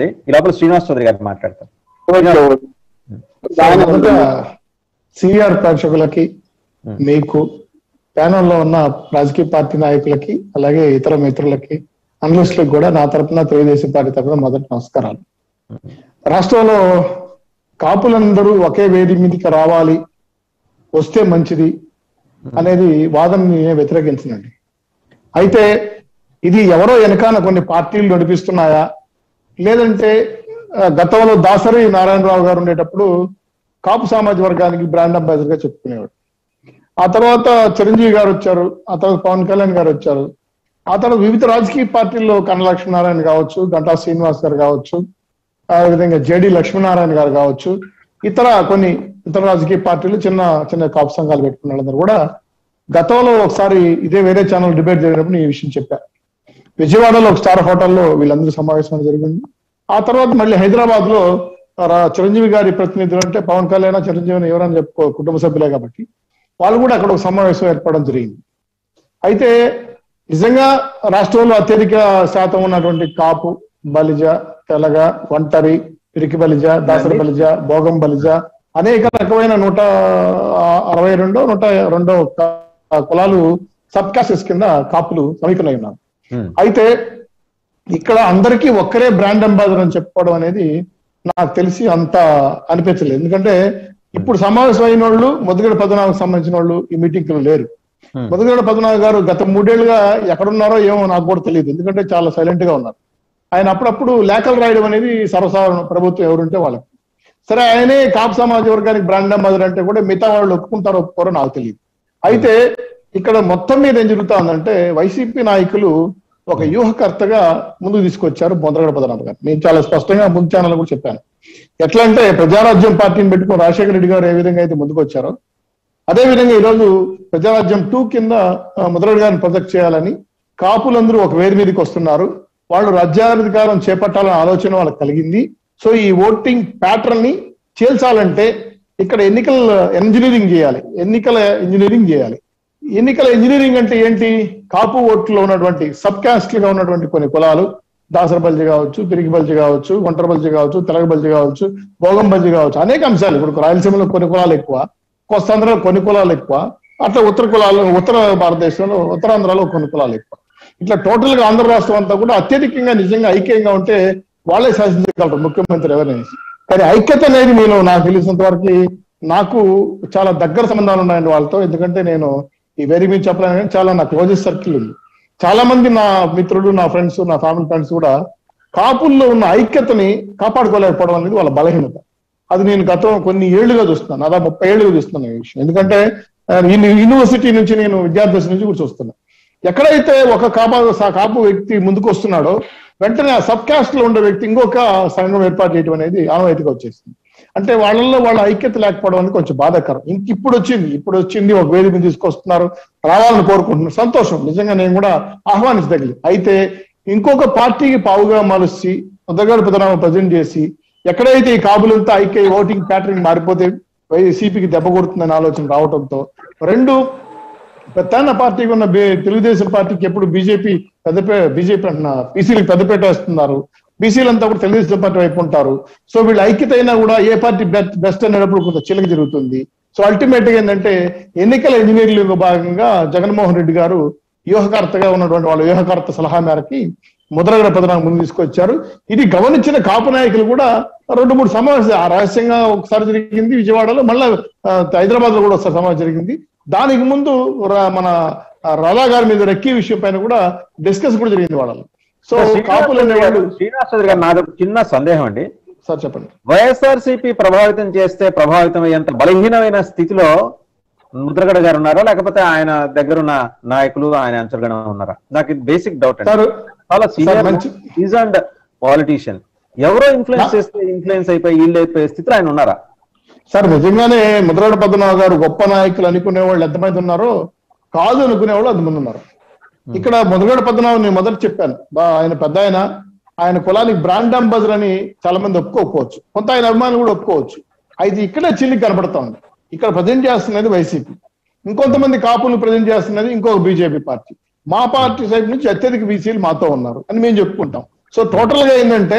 ఈ లోపల శ్రీనివాస్ చౌదరి గారు మాట్లాడతారు ఓకే ఓకే. దాని మొదట సిఆర్ ప్రేక్షకులకి మీకు ప్యానల్ లో ఉన్న రాజకీయ పార్టీ నాయకులకి అలాగే ఇతర మిత్రులకి అనలిస్టులకు కూడా నా తరపున తెలుగుదేశం పార్టీ తరపున మొదటి నమస్కారాలు రాష్ట్రంలో కాపులందరూ ఒకే వేది మీదకి రావాలి వస్తే మంచిది అనేది వాదనని నేను వ్యతిరేకించనండి అయితే ఇది ఎవరో వెనకాల కొన్ని పార్టీలు నడిపిస్తున్నాయా లేదంటే ఆ, గతంలో దాసరి నారాయణరావు గారు ఉండేటప్పుడు కాపు సామాజిక వర్గానికి బ్రాండ్ అంబాసిడర్ గా చెప్పుకునేవాడు ఆ తర్వాత చిరంజీవి గారు వచ్చారు ఆ తర్వాత పవన్ కళ్యాణ్ గారు వచ్చారు ఆ తర్వాత వివిధ రాజకీయ పార్టీల్లో కన్న లక్ష్మీనారాయణ కావచ్చు గంటా శ్రీనివాస్ గారు కావచ్చు ఆ విధంగా జేడి లక్ష్మీనారాయణ గారు కావచ్చు ఇతర కొన్ని ఇతర రాజకీయ పార్టీలు చిన్న చిన్న కాపు సంఘాలు పెట్టుకున్న వాళ్ళందరూ కూడా గతంలో ఒకసారి ఇదే వేరే ఛానల్ డిబేట్ జరిగినప్పుడు నేను ఈ విషయం చెప్పాను విజయవాడలో ఒక స్టార్ హోటల్లో వీళ్ళందరూ సమావేశం జరిగింది ఆ తర్వాత మళ్ళీ హైదరాబాద్ లో రా- చిరంజీవి గారి ప్రతినిధులు అంటే పవన్ కళ్యాణ్ చిరంజీవిని ఎవరని చెప్పుకో కుటుంబ సభ్యులే కాబట్టి వాళ్ళు కూడా అక్కడ ఒక సమావేశం ఏర్పడడం జరిగింది అయితే నిజంగా రాష్ట్రంలో అత్యధిక శాతం ఉన్నటువంటి కాపు బలిజ తెలగ ఒంటరి పిరికి బలిజ దాసరి బలిజ భోగం బలిజ అనేక రకమైన నూట అరవై రెండో నూట రెండో క- కులాలు సబ్ కాసెస్ కింద కాపులు సమీకరణ ఉన్నారు Hmm. అయితే ఇక్కడ అందరికీ ఒక్కరే బ్రాండ్ అంబాసిడర్ అని చెప్పుకోవడం అనేది నాకు తెలిసి అంత అనిపించలేదు ఎందుకంటే ఇప్పుడు సమావేశం అయిన వాళ్ళు మొదగడ పద్మనాభకు సంబంధించిన వాళ్ళు ఈ మీటింగ్ లో లేరు Hmm. మొదగడ పద్మనాభ గారు గత మూడేళ్లుగా ఎక్కడున్నారో ఏమో నాకు కూడా తెలియదు ఎందుకంటే చాలా సైలెంట్ గా ఉన్నారు ఆయన అప్పుడప్పుడు లేఖలు రాయడం అనేది సర్వసాధారణ ప్రభుత్వం ఎవరుంటే వాళ్ళకి సరే ఆయనే కాపు సమాజ వర్గానికి బ్రాండ్ అంబాసిడర్ అంటే కూడా మిగతా వాళ్ళు ఒప్పుకుంటారో ఒప్పుకోరో నాకు తెలియదు అయితే ఇక్కడ మొత్తం మీద ఏం జరుగుతుందంటే వైసీపీ నాయకులు ఒక వ్యూహకర్తగా ముందుకు తీసుకొచ్చారు బొందరగడ పదనాథ్ గారు నేను చాలా స్పష్టంగా ముందు ఛానల్ కూడా చెప్పాను ఎట్లా అంటే ప్రజారాజ్యం పార్టీని పెట్టుకుని రాజశేఖర రెడ్డి గారు ఏ విధంగా అయితే ముందుకు వచ్చారో అదే విధంగా ఈరోజు ప్రజారాజ్యం టూ కింద ఆ, ముద్రగడ గారిని ప్రొజెక్ట్ చేయాలని కాపులందరూ ఒక వేది మీదకి వస్తున్నారు వాళ్ళు రాజ్యాధికారం చేపట్టాలనే ఆలోచన వాళ్ళకి కలిగింది సో ఈ ఓటింగ్ ప్యాటర్న్ ని చేల్చాలంటే ఇక్కడ ఎన్నికల ఇంజనీరింగ్ చేయాలి ఎన్నికల ఇంజనీరింగ్ చేయాలి ఎన్నికల ఇంజనీరింగ్ అంటే ఏంటి కాపు ఓట్లో ఉన్నటువంటి సబ్ కాస్ట్ గా ఉన్నటువంటి కొన్ని కులాలు దాసర బల్జి కావచ్చు పిరికి బల్జి కావచ్చు ఒంటరి బల్జి కావచ్చు తెలగ బల్జి కావచ్చు భోగం బల్జి కావచ్చు అనేక అంశాలు ఇప్పుడు రాయలసీమలో కొన్ని కులాలు ఎక్కువ కోస్తాంధ్రలో కొన్ని కులాలు ఎక్కువ అట్లా ఉత్తర కులాలు ఉత్తర భారతదేశంలో ఉత్తరాంధ్రలో కొన్ని కులాలు ఎక్కువ ఇట్లా టోటల్ గా ఆంధ్ర రాష్ట్రం అంతా కూడా అత్యధికంగా నిజంగా ఐక్యంగా ఉంటే వాళ్ళే శాసించగలరు ముఖ్యమంత్రి ఎవరైనా కానీ ఐక్యత అనేది నేను నాకు తెలిసినంత వరకు నాకు చాలా దగ్గర సంబంధాలు ఉన్నాయండి వాళ్ళతో ఎందుకంటే నేను ఈ వేరే మీరు చెప్పలేను కానీ చాలా నా క్లోజెస్ట్ సర్కిల్ ఉంది చాలా మంది నా మిత్రులు నా ఫ్రెండ్స్ నా ఫ్యామిలీ ఫ్రెండ్స్ కూడా కాపుల్లో ఉన్న ఐక్యతని కాపాడుకోలేకపోవడం అనేది వాళ్ళ బలహీనత అది నేను గతం కొన్ని ఏళ్లుగా చూస్తున్నాను దాదాపు ముప్పై ఏళ్ళుగా చూస్తున్నాను ఈ విషయం ఎందుకంటే ఆ, యూని- యూనివర్సిటీ నుంచి నేను విద్యార్థి దశ నుంచి కూడా చూస్తున్నాను ఎక్కడైతే ఒక కాపా స- కాపు వ్యక్తి ముందుకు వస్తున్నాడో వెంటనే ఆ సబ్ కాస్ట్ లో ఉండే వ్యక్తి ఇంకొక సంఘం ఏర్పాటు చేయడం అనేది ఆనవాయితీగా వచ్చేసింది అంటే వాళ్ళల్లో వాళ్ళ ఐక్యత లేకపోవడం అనేది కొంచెం బాధాకరం ఇంక ఇప్పుడు వచ్చింది ఇప్పుడు వచ్చింది ఒక వేదిక మీద తీసుకొస్తున్నారు రావాలని కోరుకుంటున్నారు సంతోషం నిజంగా నేను కూడా ఆహ్వానించదగిలి అయితే ఇంకొక పార్టీకి పావుగా మలుసి ఉదగడు పదనామా ప్రజెంట్ చేసి ఎక్కడైతే ఈ కాబులంతా ఐక్య ఓటింగ్ ప్యాటర్న్ మారిపోతే వైసీపీకి దెబ్బ కొడుతుందనే ఆలోచన రావడంతో రెండు ప్రధాన పార్టీకి ఉన్న బి- తెలుగుదేశం పార్టీకి ఎప్పుడు బీజేపీ పెద్దపే బీజేపీ అంటున్నా బీసీలకు పెద్దపేట వేస్తున్నారు బీసీలంతా కూడా తెలుగుదేశం పార్టీ వైపు ఉంటారు సో వీళ్ళు ఐక్యత అయినా కూడా ఏ పార్టీ బెస్ట్ అనేటప్పుడు కొంత చిలక జరుగుతుంది సో అల్టిమేట్ గా ఏంటంటే ఎన్నికల ఇంజనీరింగ్ భాగంగా జగన్మోహన్ రెడ్డి గారు వ్యూహకర్తగా ఉన్నటువంటి వాళ్ళ వ్యూహకర్త సలహా మేరకి ముద్రగడ పదనాన్ని ముందు తీసుకొచ్చారు ఇది గమనించిన కాపు నాయకులు కూడా రెండు మూడు సమావేశాలు ఆ రహస్యంగా ఒకసారి జరిగింది విజయవాడలో మళ్ళీ హైదరాబాద్ లో కూడా ఒకసారి సమావేశం జరిగింది దానికి ముందు రా- మన ఆ, రాధా గారి మీద రెక్కి విషయం పైన కూడా డిస్కస్ కూడా జరిగింది వాళ్ళలో సో కాపులు అనేవాళ్ళు శ్రీనివాస్ చౌదరి గారు నాది ఒక చిన్న సందేహం అండి సార్ చెప్పండి వైఎస్ఆర్సీపీ ప్రభావితం చేస్తే ప్రభావితం అయ్యేంత బలహీనమైన స్థితిలో ముద్రగడ గారు ఉన్నారా లేకపోతే ఆయన దగ్గరున్న నాయకులు ఆయన అంచగడం ఉన్నారా నాకు బేసిక్ డౌట్ అండి సార్ చాలా సీనియర్ మంచి- అండ్ పాలిటీషియన్ ఎవరో ఇన్ఫ్లుయెన్స్ చేస్తే ఇన్ఫ్లుయెన్స్ అయిపోయి వీళ్ళు అయిపోయే స్థితిలో ఆయన ఉన్నారా సార్ నిజంగానే ముద్రగడ పద్మనాభ గారు గొప్ప నాయకులు అనుకునే వాళ్ళు ఎంతమంది ఉన్నారో కాదు అనుకునే వాళ్ళు అంతమంది ఉన్నారు ఇక్కడ ముద్రగడ పద్మనాభం నేను మొదట చెప్పాను బా ఆయన పెద్ద ఆయన ఆయన కులానికి బ్రాండ్ అంబాసిడర్ అని చాలా మంది ఒప్పుకోకపోవచ్చు కొంత ఆయన అభిమానులు కూడా ఒప్పుకోవచ్చు అయితే ఇక్కడే చిల్లి కనపడతా ఉంది ఇక్కడ ప్రజెంట్ చేస్తున్నది వైసీపీ ఇంకొంతమంది కాపులు ప్రజెంట్ చేస్తున్నది ఇంకొక బీజేపీ పార్టీ మా పార్టీ సైడ్ నుంచి అత్యధిక బీసీలు మాతో ఉన్నారు అని మేము చెప్పుకుంటాం సో టోటల్ గా ఏంటంటే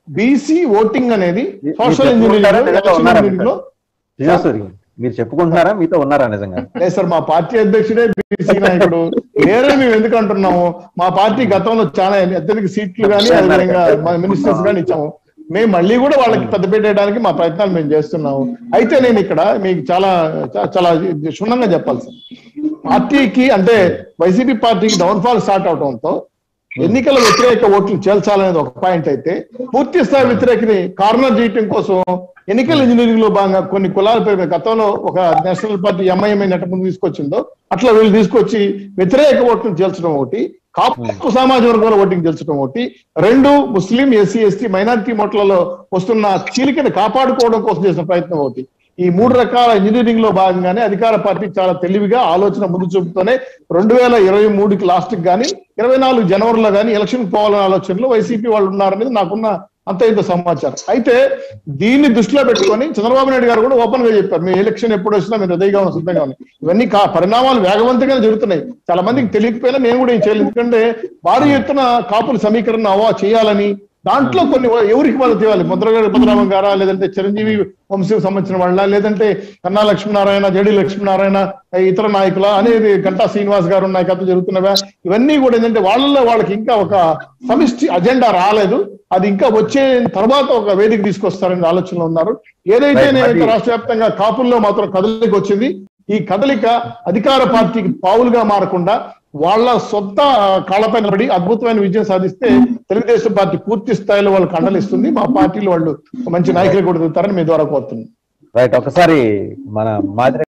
బీసీ ఓటింగ్ అనేది మీరు సోషల్ చెప్పుకుంటారా? ఇంజనీరింగ్ నిజంగా ఉన్నారా ఇంజనీరింగ్ లో శ్రీనివాసూరి మీరు చెప్పుకుంటున్నారా మీతో ఉన్నారా నిజంగా లేదు సార్ మా పార్టీ అధ్యక్షుడే బీసీ నాయకుడు వేరే మేము ఎందుకు అంటున్నాము మా పార్టీ గతంలో చాలా అత్యధిక సీట్లు కానీ అదేవిధంగా మినిస్టర్స్ కానీ ఇచ్చాము మేము మళ్ళీ కూడా వాళ్ళకి పెద్దపీట వేయడానికి మా ప్రయత్నాలు మేము చేస్తున్నాము అయితే నేను ఇక్కడ మీకు చాలా చా- చాలా క్షుణ్ణంగా చెప్పాలి సార్ పార్టీకి అంటే వైసీపీ పార్టీకి డౌన్ ఫాల్ స్టార్ట్ అవడంతో ఎన్నికల వ్యతిరేక ఓట్లు చేల్చాలనేది ఒక పాయింట్ అయితే పూర్తి స్థాయి వ్యతిరేకని కార్నర్ చేయటం కోసం ఎన్నికల ఇంజనీరింగ్ లో భాగంగా కొన్ని కులాల పేరు మీద గతంలో ఒక నేషనల్ పార్టీ ఎంఐఎంఐ నెట్ట ముందు తీసుకొచ్చిందో అట్లా వీళ్ళు తీసుకొచ్చి వ్యతిరేక ఓట్లను చేల్చడం ఒకటి కాపు సామాజిక వర్గంలో ఓటింగ్ చేల్చడం ఒకటి రెండు ముస్లిం ఎస్సీ ఎస్టీ మైనారిటీ ఓట్లలో వస్తున్న చీలికని కాపాడుకోవడం కోసం చేసిన ప్రయత్నం ఒకటి ఈ మూడు రకాల ఇంజనీరింగ్ లో భాగంగానే అధికార పార్టీ చాలా తెలివిగా ఆలోచన ముందు చూపుతూనే రెండు వేల ఇరవై మూడుకి లాస్ట్ కి కానీ ఇరవై నాలుగు జనవరిలో కానీ ఎలక్షన్ పోవాలనే ఆలోచనలో వైసీపీ వాళ్ళు ఉన్నారనేది నాకున్న అంత ఇంత సమాచారం అయితే దీన్ని దృష్టిలో పెట్టుకొని చంద్రబాబు నాయుడు గారు కూడా ఓపెన్ గా చెప్పారు మీ ఎలక్షన్ ఎప్పుడు వచ్చినా మీరు హృదయంగా ఉన్న సిద్ధంగా ఉన్నాయి ఇవన్నీ కా- పరిణామాలు వేగవంతంగా జరుగుతున్నాయి చాలా మందికి తెలియకపోయినా నేను కూడా ఏం చేయలేదు ఎందుకంటే భారీ ఎత్తున కాపుల సమీకరణ అవా చేయాలని దాంట్లో కొన్ని ఎవరికి మద్దతు ఇవ్వాలి ముద్రగారి ముద్రరామం గారా లేదంటే చిరంజీవి వంశీకి సంబంధించిన వాళ్ళ లేదంటే కన్నా లక్ష్మీనారాయణ జడి లక్ష్మీనారాయణ ఇతర నాయకుల అనేది గంటా శ్రీనివాస్ గారు నాయకత్వం జరుగుతున్నవా ఇవన్నీ కూడా ఏంటంటే వాళ్ళలో వాళ్ళకి ఇంకా ఒక సమిష్టి అజెండా రాలేదు అది ఇంకా వచ్చే తర్వాత ఒక వేదిక తీసుకొస్తారనే ఆలోచనలో ఉన్నారు ఏదైతే Right, నేను అది- రాష్ట్ర వ్యాప్తంగా కాపుల్లో మాత్రం కదలిక వచ్చింది ఈ కదలిక అధికార పార్టీకి పావులుగా మారకుండా వాళ్ళ సొంత కాళ్ళపైన పడి అద్భుతమైన విజయం సాధిస్తే తెలుగుదేశం పార్టీ పూర్తి స్థాయిలో వాళ్ళు కండలిస్తుంది మా పార్టీలో వాళ్ళు మంచి నాయకులు కూడా ఎదుగుతారని మీ ద్వారా కోరుతున్నాను రైట్ ఒకసారి మన మాదిరి